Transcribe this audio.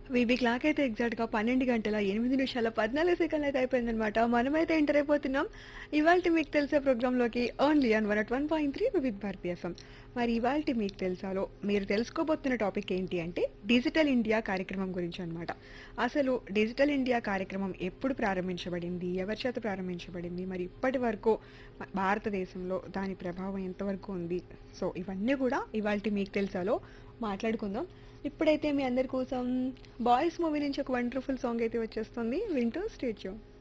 VB clock అయితే exact గా పన్నెండు గంటల ఎనిమిది నిమిషాల పద్నాలుగు సెకండ్లు అయితే అయిపోయిందనమాట మనమైతే ఎంటర్ అయిపోతున్నాం ఇవాళ మీకు తెలిసే ప్రోగ్రామ్ లోకి only on one at one point three with Bharati FM మరి ఇవాళ మీకు తెలుసాలో మీరు తెలుసుకోబోతున్న టాపిక్ ఏంటి అంటే డిజిటల్ ఇండియా కార్యక్రమం గురించి అన్నమాట అసలు డిజిటల్ ఇండియా కార్యక్రమం ఎప్పుడు ప్రారంభించబడింది ఎవరి చేత ప్రారంభించబడింది మరి ఇప్పటి వరకు భారతదేశంలో దాని ప్రభావం ఎంతవరకు ఉంది సో ఇవన్నీ కూడా ఇవాళ మీకు తెలుసాలో మాట్లాడుకుందాం ఇప్పుడైతే మీ అందరి కోసం బాయ్స్ మూవీ నుంచి ఒక వండర్ఫుల్ సాంగ్ అయితే వచ్చేస్తుంది వింటూ స్టేట్